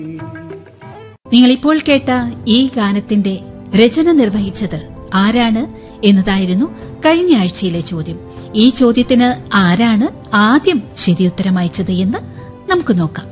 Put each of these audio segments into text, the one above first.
നിങ്ങൾ ഇപ്പോൾ കേട്ട ഈ ഗാനത്തിന്റെ രചന നിർവഹിച്ചത് ആരാണ് എന്നതായിരുന്നു കഴിഞ്ഞ ആഴ്ചയിലെ ചോദ്യം ഈ ചോദ്യത്തിന് ആരാണ് ആദ്യം ശരിയുത്തരം അയച്ചത് എന്ന് നമുക്ക് നോക്കാം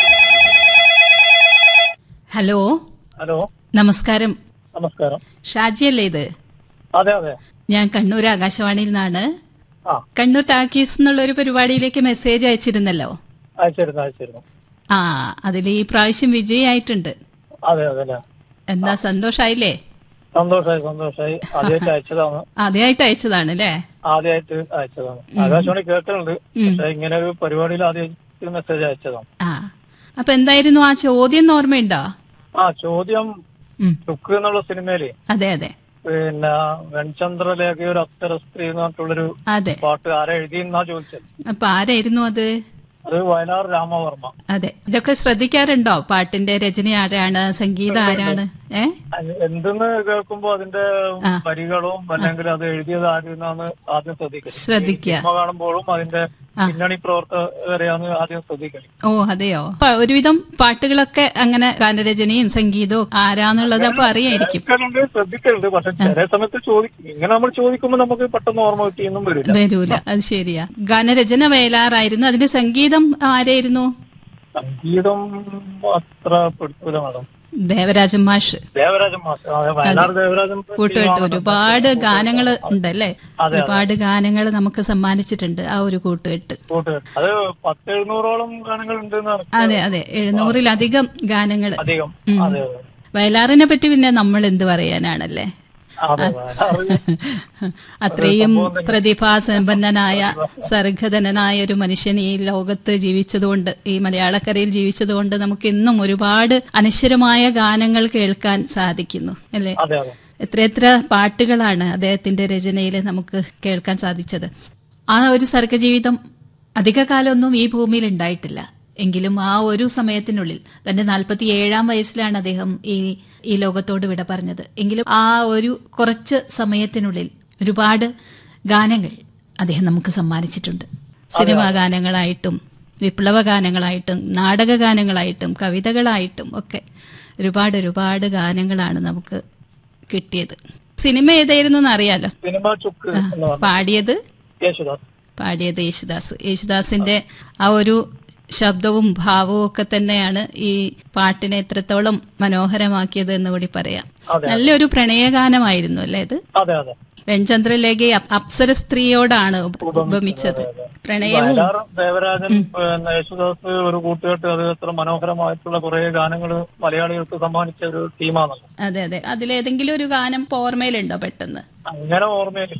ഹലോ ഹലോ നമസ്കാരം നമസ്കാരം ഷാജിയല്ലേ ഇത് അതെ അതെ ഞാൻ കണ്ണൂർ ആകാശവാണിയിൽ നിന്നാണ് ആ കണ്ണൂർ ടാക്കീസ് എന്നുള്ള ഒരു പരിപാടിയിലേക്ക് മെസ്സേജ് അയച്ചിരുന്നല്ലോ അയച്ചിരുന്നു അയച്ചിരുന്നു ആ അതിൽ ഈ പ്രാവശ്യം വിജയായിട്ടുണ്ട് അതെ അതെ അല്ലേ എന്താ സന്തോഷായില്ലേ സന്തോഷായി സന്തോഷായി ആദ്യമായിട്ട് അയച്ചതാണ് ആദ്യമായിട്ട് അയച്ചതാണ് അല്ലേ ആദ്യമായിട്ട് അയച്ചതാണ് ആകാശവാണി കേട്ടിട്ടുണ്ട് പക്ഷെ ഇങ്ങനെ ഒരു പരിപാടിയിൽ ആദ്യമായിട്ട് മെസ്സേജ് അയച്ചതാണ് ആ അപ്പൊ എന്തായിരുന്നു ആ ചോദ്യം എന്ന് ഓർമ്മയുണ്ടോ ആ ചോദ്യം ഉം, ചുക്ക് എന്നുള്ള സിനിമയില് അതെ അതെ പിന്നെ വെൺചന്ദ്രലേഖ ഒരു അപ്സര സ്ത്രീ എന്ന് പറഞ്ഞിട്ടുള്ളൊരു അതെ പാട്ട് ആരാ എഴുതിയെന്നാ ചോദിച്ചത് അപ്പൊ ആരായിരുന്നു അത് അത് വയലാർ രാമവർമ്മ അതെ ഇതൊക്കെ ശ്രദ്ധിക്കാറുണ്ടോ പാട്ടിന്റെ രചന ആരാണ് സംഗീതം ആരാണ് ഏ അത് എന്തെന്ന് കേൾക്കുമ്പോ അതിന്റെ വരികളും അല്ലെങ്കിൽ അത് എഴുതിയത് ആരെന്നാണ് ആദ്യം ശ്രദ്ധിക്കുന്നത് ശ്രദ്ധിക്കുക സിനിമ കാണുമ്പോഴും അതിന്റെ പിന്നണി പ്രവർത്തകരെയാണ് ആദ്യം ശ്രദ്ധിക്കുന്നത് ഓ അതെയോ അപ്പൊ ഒരുവിധം പാട്ടുകളൊക്കെ അങ്ങനെ ഗാനരചനയും സംഗീതവും ആരാന്നുള്ളത് അപ്പൊ അറിയായിരിക്കും ശ്രദ്ധിക്കലുണ്ട് ശ്രദ്ധിക്കലുണ്ട് പക്ഷെ ചില സമയത്ത് ചോദിക്കും ഇങ്ങനെ നമ്മൾ ചോദിക്കുമ്പോൾ നമുക്ക് പെട്ടെന്ന് ഓർമ്മ കിട്ടിയെന്നും വരില്ല വരൂല അത് ശരിയാ ഗാനരചന വയലാറായിരുന്നു അതിന്റെ സംഗീതം ആരായിരുന്നു സംഗീതം അത്ര പെടുത്തൂല മാഡം ദേവരാജൻ മാഷ് ദേവരാജൻ മാസ്റ്റർ അതെ, വയലാർ ദേവരാജൻ കൂട്ടുകെട്ട് ഒരുപാട് ഗാനങ്ങൾ ഉണ്ടല്ലേ അതെ. ഒരുപാട് ഗാനങ്ങൾ നമുക്ക് സമ്മാനിച്ചിട്ടുണ്ട് ആ ഒരു കൂട്ടുകെട്ട് കൂട്ടുകെട്ട് അത് പത്ത് എഴുന്നൂറോളം ഗാനങ്ങൾ ഉണ്ട് അതെ അതെ എഴുന്നൂറിലധികം ഗാനങ്ങൾ അധികം അതെ അതെ വയലാറിനെ പറ്റി പിന്നെ നമ്മൾ എന്ത് പറയാനാണല്ലേ അതെ വയലാർ അത്രയും പ്രതിഭാസമ്പന്നനായ സർഗധനനായ ഒരു മനുഷ്യൻ ഈ ലോകത്ത് ജീവിച്ചതുകൊണ്ട് ഈ മലയാളക്കരയിൽ ജീവിച്ചതുകൊണ്ട് നമുക്ക് ഇന്നും ഒരുപാട് അനശ്വരമായ ഗാനങ്ങൾ കേൾക്കാൻ സാധിക്കുന്നു അല്ലേ അതെ അതെ എത്രയെത്ര പാട്ടുകളാണ് അദ്ദേഹത്തിന്റെ രചനയിൽ നമുക്ക് കേൾക്കാൻ സാധിച്ചത് ആ ഒരു സർഗജീവിതം അധികകാലമൊന്നും ഈ ഭൂമിയിൽ ഉണ്ടായിട്ടില്ല എങ്കിലും ആ ഒരു സമയത്തിനുള്ളിൽ തന്റെ നാൽപ്പത്തി ഏഴാം വയസ്സിലാണ് അദ്ദേഹം ഈ ഈ ലോകത്തോട് വിട പറഞ്ഞത് എങ്കിലും ആ ഒരു കുറച്ച് സമയത്തിനുള്ളിൽ ഒരുപാട് ഗാനങ്ങൾ അദ്ദേഹം നമുക്ക് സമ്മാനിച്ചിട്ടുണ്ട് സിനിമാ ഗാനങ്ങളായിട്ടും വിപ്ലവ ഗാനങ്ങളായിട്ടും നാടക ഗാനങ്ങളായിട്ടും കവിതകളായിട്ടും ഒക്കെ ഒരുപാട് ഒരുപാട് ഗാനങ്ങളാണ് നമുക്ക് കിട്ടിയത് സിനിമ ഏതായിരുന്നു എന്ന് അറിയാലോ സിനിമ ചുക്ക് എന്ന് പറഞ്ഞു പാടിയത് യേശുദാസ് പാടിയത് യേശുദാസ് യേശുദാസിന്റെ ആ ഒരു ശബ്ദവും ഭാവവും ഒക്കെ തന്നെയാണ് ഈ പാട്ടിനെ എത്രത്തോളം മനോഹരമാക്കിയത് എന്ന് കൂടി പറയാം അതെ. നല്ലൊരു പ്രണയഗാനമായിരുന്നു അല്ലേ ഇത് അതെ അതെ വെൺചന്ദ്രലേഖ അപ്സര സ്ത്രീയോടാണ് ഉപമിച്ചത് പ്രണയവും വയലാർ ദേവരാജൻ പിന്നെ യേശുദാസ് ഒരു കൂട്ടുകെട്ട് അത് എത്ര മനോഹരമായിട്ടുള്ള കുറെ ഗാനങ്ങൾ മലയാളികൾക്ക് സമ്മാനിച്ച ഒരു ടീമാണല്ലോ അതെ അതെ അതിലേതെങ്കിലും ഒരു ഗാനം ഇപ്പൊ ഓർമ്മയിലുണ്ടോ പെട്ടെന്ന് അങ്ങനെ ഓർമ്മയില്ല